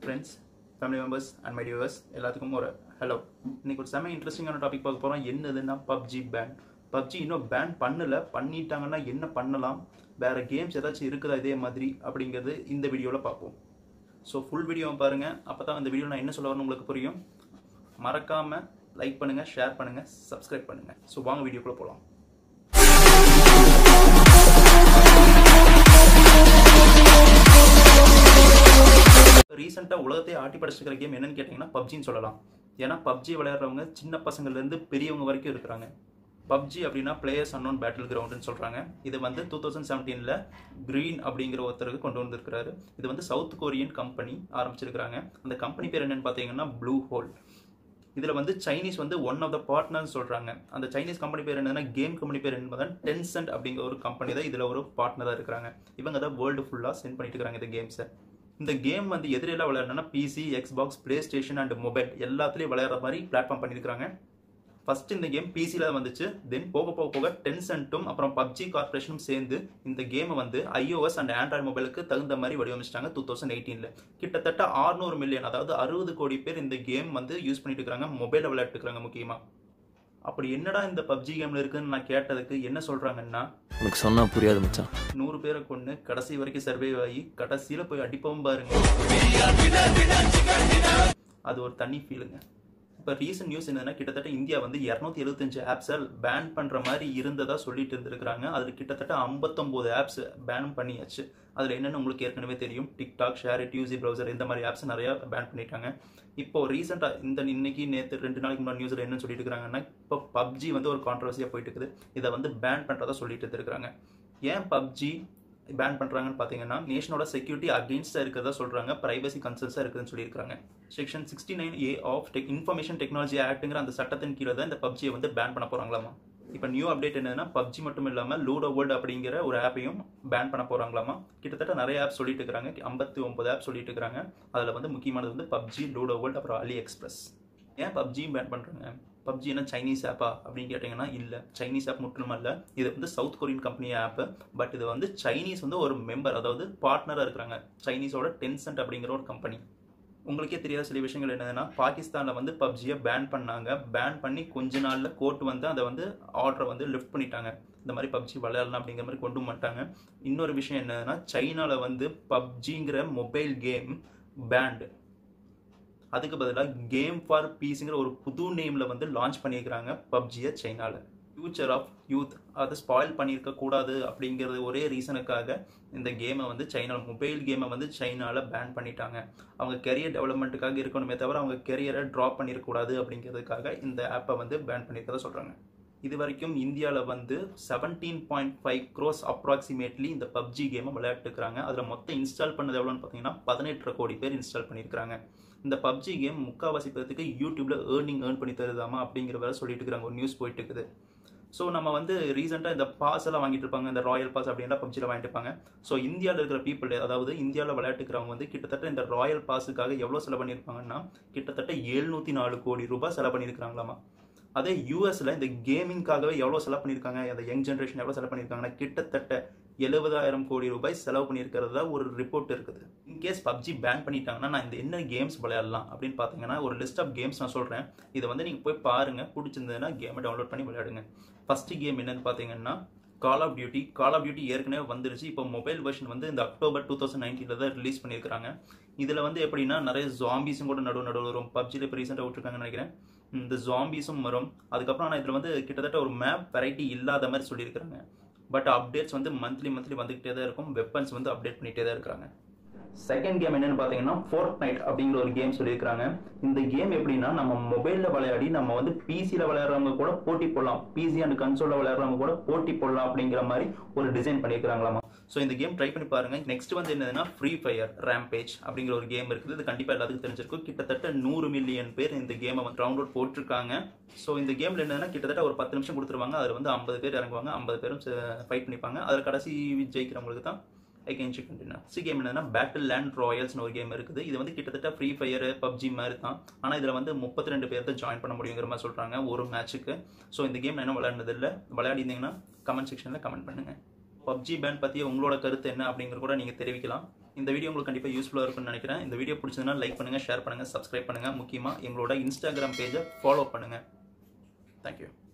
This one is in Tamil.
friends family members and my viewers எல்லாத்துக்கும் ஒரு ஹலோ இன்னைக்கு ஒரு செம இன்ட்ரெஸ்டிங்கான டாபிக் பார்க்க போகிறோம் என்னதுன்னா பப்ஜி பேன் பப்ஜி இன்னும் பேன் பண்ணல பண்ணிட்டாங்கன்னா என்ன பண்ணலாம் வேற கேம்ஸ் ஏதாச்சும் இருக்குதா இதே மாதிரி அப்படிங்கிறது இந்த வீடியோவில் பார்ப்போம் ஸோ ஃபுல் வீடியோவை பாருங்கள் அப்போ தான் இந்த வீடியோ நான் என்ன சொல்ல வரணும் உங்களுக்கு புரியும் மறக்காமல் லைக் பண்ணுங்கள் ஷேர் பண்ணுங்கள் சப்ஸ்கிரைப் பண்ணுங்கள் ஸோ வாங்க வீடியோக்குள்ளே போகலாம் ரீசெண்டாக உலகத்தையே ஆட்டி படைச்சிருக்கிற கேம் என்னன்னு கேட்டிங்கன்னா பப்ஜின்னு சொல்லலாம் ஏன்னா பப்ஜி விளையாடுறவங்க சின்ன பசங்கள்லேருந்து பெரியவங்க வரைக்கும் இருக்கிறாங்க பப்ஜி அப்படின்னா பிளேயர்ஸ் அன்னோன் பேட்டில் கிரவுண்டுன்னு சொல்கிறாங்க இது வந்து டூ தௌசண்ட் செவன்டீனில் க்ரீன் அப்படிங்கிற ஒருத்தருக்கு கொண்டு வந்திருக்கிறாரு இது வந்து சவுத் கொரியன் கம்பெனி ஆரம்பிச்சிருக்கிறாங்க அந்த கம்பெனி பேர் என்னன்னு பார்த்தீங்கன்னா ப்ளூ ஹோல் இதில் வந்து சைனீஸ் வந்து ஒன் ஆஃப் த பார்ட்னர்ஸ் சொல்கிறாங்க அந்த சைனீஸ் கம்பெனி பேர் என்னன்னா கேம் கம்பெனி பேர் என்ன டென்சென்ட் அப்படிங்கிற ஒரு கம்பெனி தான் இதில் ஒரு பார்ட்னராக இருக்கிறாங்க இவங்க தான் வேர்ல்டு ஃபுல்லாக சென்ட் பண்ணிட்டு இருக்காங்க இந்த கேம்ஸை இந்த கேம் வந்து எதிரெல்லாம் விளையாடணும்னா PC Xbox PlayStation and mobile எல்லாத்துலேயும் விளையாடுற மாதிரி பிளாட்ஃபார்ம் பண்ணியிருக்காங்க ஃபர்ஸ்ட் இந்த கேம் பிசியில் வந்துச்சு தென் போக போக போக டென்சென்ட்டும் அப்புறம் பப்ஜி கார்பரேஷனும் சேர்ந்து இந்த கேமை வந்து ஐஓஎஸ் அண்ட் ஆண்ட்ராய்டு மொபைலுக்கு தகுந்த மாதிரி வடிவமைச்சிட்டாங்க டூ தௌசண்ட் எயிட்டீனில் கிட்டத்தட்ட ஆறுநூறு மில்லியன் அதாவது அறுபது கோடி பேர் இந்த கேம் வந்து யூஸ் பண்ணிட்டு இருக்காங்க மொபைலில் விளையாட்டுருக்காங்க முக்கியமாக அப்படி என்னடா இந்த பப்ஜி கேமில் இருக்குன்னு நான் கேட்டதுக்கு என்ன சொல்கிறாங்கன்னா உனக்கு சொன்னா புரியாது மச்சான் நூறு பேரை கொண்டு கடைசி வரைக்கும் சர்வே ஆகி கடைசியில் போய் அடிப்பவும் பாருங்க அது ஒரு தனி ஃபீலுங்க இப்போ ரீசன்ட் நியூஸ் என்னன்னா கிட்டத்தட்ட இந்தியா வந்து இரநூத்தி எழுபத்தஞ்சு ஆப்ஸை பேன் பண்ணுற மாதிரி இருந்ததா சொல்லிட்டு இருந்திருக்கிறாங்க அதில் கிட்டத்தட்ட ஐம்பத்தொம்போது ஆப்ஸ் பேன் பண்ணியாச்சு அதில் என்னென்னு உங்களுக்கு ஏற்கனவே தெரியும் டிக்டாக் ஷேரிட் யூசி ப்ரௌசர் இந்த மாதிரி ஆப்ஸ் நிறையா பேன் பண்ணிட்டாங்க இப்போ ரீசெண்டாக இந்த இன்னைக்கு நேற்று ரெண்டு நாளைக்கு முன்னாடி நியூஸில் என்ன சொல்லிட்டு இருக்காங்கன்னா இப்போ பப்ஜி வந்து ஒரு கான்ட்ரவர்சியாக போயிட்டு இருக்குது இதை வந்து பேன் பண்ணுறதா சொல்லிட்டு இருக்காங்க ஏன் பப்ஜி பேன் பண்ணுறாங்கன்னு பார்த்தீங்கன்னா நேஷனோட செக்யூரிட்டி அகெயின்ஸ்டாக இருக்கிறதா சொல்கிறாங்க ப்ரைவசி கன்சர்ன்ஸாக இருக்குதுன்னு சொல்லியிருக்காங்க section sixty nine A of tech information technology ஆக்ட்டுங்கிற அந்த சட்டத்தின் கீழே தான் இந்த பப்ஜியை வந்து பேன் பண்ண போகிறாங்களாமா இப்போ நியூ அப்டேட் என்னன்னா பப்ஜி மட்டும் இல்லாமல் லூடோ வேர்ல்டு அப்படிங்கிற ஒரு ஆப்பையும் பேன் பண்ண போகிறாங்களாமா கிட்டத்தட்ட நிறைய ஆப் சொல்லிட்டு இருக்கிறாங்க ஐம்பத்தி ஒன்பது ஆப் சொல்லிட்டு இருக்கிறாங்க அதில் வந்து முக்கியமானது வந்து பப்ஜி லூடோ வேர்ல்டு அப்புறம் அலி எக்ஸ்பிரஸ் ஏன் பப்ஜியும் பேன் பண்ணுறாங்க பப்ஜி என்ன சைனீஸ் ஆப்பா அப்படின்னு கேட்டிங்கன்னா இல்லை சைனீஸ் ஆப் மட்டும் அல்ல இது வந்து South Korean company app but இது வந்து சைனீஸ் வந்து ஒரு மெம்பர் அதாவது பார்ட்னராக இருக்கிறாங்க சைனீஸோட டென்சென்ட் அப்படிங்கிற ஒரு கம்பெனி உங்களுக்கே தெரியாத சில விஷயங்கள் என்னதுன்னா பாகிஸ்தானில் வந்து பப்ஜியை பேன் பண்ணாங்க பேன் பண்ணி கொஞ்ச நாளில் கோர்ட் வந்து அதை வந்து ஆர்டரை வந்து லிஃப்ட் பண்ணிட்டாங்க இந்த மாதிரி பப்ஜி விளையாடலாம் அப்படிங்கிற மாதிரி கொண்டு மாட்டாங்க இன்னொரு விஷயம் என்னதுன்னா சைனாவில் வந்து பப்ஜிங்கிற மொபைல் கேம் பேண்டு அதுக்கு பதிலாக கேம் ஃபார் பீஸுங்கிற ஒரு புது நேமில் வந்து லான்ச் பண்ணியிருக்கிறாங்க பப்ஜியை சைனாவில் ஃபியூச்சர் ஆஃப் யூத் அதை ஸ்பாயில் பண்ணியிருக்க கூடாது அப்படிங்கிறது ஒரே ரீசனுக்காக இந்த கேமை வந்து சைனா மொபைல் கேமை வந்து சைனாவில் பேன் பண்ணிட்டாங்க அவங்க கெரியர் டெவலப்மெண்ட்டுக்காக இருக்கணுமே தவிர அவங்க கெரியரை ட்ராப் பண்ணிடக்கூடாது அப்படிங்கிறதுக்காக இந்த ஆப்பை வந்து பேன் பண்ணியிருக்கதா சொல்கிறாங்க இது வரைக்கும் இந்தியாவில் வந்து seventeen point five crores approximately இந்த பப்ஜி கேமை விளையாட்டுருக்காங்க அதில் மொத்தம் இன்ஸ்டால் பண்ணது எவ்வளோன்னு பார்த்தீங்கன்னா பதினெட்டரை கோடி பேர் இன்ஸ்டால் பண்ணியிருக்காங்க இந்த பப்ஜி கேம் முக்கால்வாசி பேருக்கு யூடியூப்ல ஏர்னிங் ஏர்ன் பண்ணி தருதாமா அப்படிங்கிற வேற சொல்லிட்டு இருக்கிறாங்க ஒரு நியூஸ் போயிட்டு இருக்குது ஸோ நம்ம வந்து ரீசெண்டாக இந்த பாஸ் எல்லாம் வாங்கிட்டு இருப்பாங்க இந்த ராயல் பாஸ் அப்படின்னா பப்ஜியில் வாங்கிட்டு இருப்பாங்க ஸோ இந்தியாவில் இருக்கிற பீப்புள் அதாவது இந்தியாவில் விளையாட்டுக்கிறவங்க வந்து கிட்டத்தட்ட இந்த ராயல் பாஸுக்காக எவ்வளோ செலவு பண்ணியிருப்பாங்கன்னா கிட்டத்தட்ட எழுநூற்றி நாலு கோடி ரூபாய் செலவு பண்ணியிருக்காங்களாமா அதே யூஎஸ்ல இந்த கேமிங்காகவே எவ்வளோ செலவு பண்ணியிருக்காங்க அந்த யங் ஜென்ரேஷன் எவ்வளோ செலவு பண்ணியிருக்காங்கன்னா கிட்டத்தட்ட எழுபதாயிரம் கோடி ரூபாய் செலவு பண்ணியிருக்கிறதா ஒரு ரிப்போர்ட் இருக்குது இன்கேஸ் பப்ஜி பேன் பண்ணிட்டாங்கன்னா நான் இந்த என்ன கேம்ஸ் விளையாடலாம் அப்படின்னு பார்த்தீங்கன்னா ஒரு லிஸ்ட் ஆஃப் கேம்ஸ் நான் சொல்கிறேன் இதை வந்து நீங்கள் போய் பாருங்கள் பிடிச்சிருந்ததுன்னா கேமை டவுன்லோட் பண்ணி விளையாடுங்க ஃபஸ்ட்டு கேம் என்னன்னு பார்த்தீங்கன்னா call of duty call of duty ஏற்கனவே வந்துருச்சு இப்போ மொபைல் வெர்ஷன் வந்து இந்த அக்டோபர் டூ தௌசண்ட் நைன்டீனில் தான் ரிலீஸ் பண்ணியிருக்காங்க இதில் வந்து எப்படின்னா நிறைய ஜாம்பிஸும் கூட நடுவு நடுவில் வரும் பப்ஜியில் இப்போ ரீசெண்டாக விட்டுருக்காங்கன்னு நினைக்கிறேன் இந்த ஜாம்பிஸும் வரும் அதுக்கப்புறம் ஆனால் இதில் வந்து கிட்டத்தட்ட ஒரு மேப் வெரைட்டி இல்லாத மாதிரி சொல்லியிருக்கிறாங்க பட் அப்டேட்ஸ் வந்து மந்த்லி மந்த்லி வந்துகிட்டே தான் இருக்கும் வெப்பன்ஸ் வந்து அப்டேட் பண்ணிகிட்டே தான் இருக்கிறாங்க செகண்ட் கேம் என்னன்னு பார்த்தீங்கன்னா ஃபோர்ட் நைட் அப்படிங்கிற ஒரு கேம் சொல்லியிருக்காங்க இந்த கேம் எப்படின்னா நம்ம மொபைலில் விளையாடி நம்ம வந்து பிசியில் விளையாடுறவங்க கூட போட்டி போடலாம் பிசி அண்ட் கன்சோலில் விளையாடுறவங்க கூட போட்டி போடலாம் அப்படிங்கிற மாதிரி ஒரு டிசைன் பண்ணியிருக்காங்களாமா ஸோ இந்த கேம் ட்ரை பண்ணி பாருங்க நெக்ஸ்ட் வந்து என்னதுன்னா ஃப்ரீ ஃபயர் ரேம்பேஜ் அப்படிங்கிற ஒரு கேம் இருக்குது இது கண்டிப்பாக எல்லாத்துக்கும் தெரிஞ்சிருக்கும் கிட்டத்தட்ட நூறு மில்லியன் பேர் இந்த கேமை வந்து டவுன்லோட் போட்டிருக்காங்க ஸோ இந்த கேமில் என்னதுன்னா கிட்டத்தட்ட ஒரு பத்து நிமிஷம் கொடுத்துருவாங்க அதில் வந்து ஐம்பது பேர் இறங்குவாங்க ஐம்பது பேரும் ஃபைட் பண்ணிப்பாங்க அதில் கடைசி ஜெயிக்கிறவங்களுக்கு தான் ஐ கேன் செக் கண்டினியூ சி கேம் என்னன்னா பேட்டில் லேண்ட் ராயல்ஸ்னு ஒரு கேம் இருக்குது இது வந்து கிட்டத்தட்ட ஃப்ரீ ஃபயர் பப்ஜி மாதிரி தான் ஆனால் இதில் வந்து முப்பத்தி ரெண்டு பேர் தான் ஜாயின் பண்ண முடியுங்கிற மாதிரி சொல்கிறாங்க ஒரு மேட்ச்சுக்கு ஸோ இந்த கேம் என்ன விளையாடுனது இல்லை விளையாடிருந்தீங்கன்னா கமெண்ட் செக்ஷனில் கமெண்ட் பண்ணுங்கள் பப்ஜி பேன் பற்றி உங்களோட கருத்து என்ன அப்படிங்கிற கூட நீங்கள் தெரிவிக்கலாம் இந்த வீடியோ உங்களுக்கு கண்டிப்பாக யூஸ்ஃபுல்லாக இருக்கும்னு நினைக்கிறேன் இந்த வீடியோ பிடிச்சதுன்னா லைக் பண்ணுங்கள் ஷேர் பண்ணுங்கள் சப்ஸ்கிரைப் பண்ணுங்கள் முக்கியமாக எங்களோட இன்ஸ்டாகிராம் பேஜை ஃபாலோ பண்ணுங்கள் தேங்க்யூ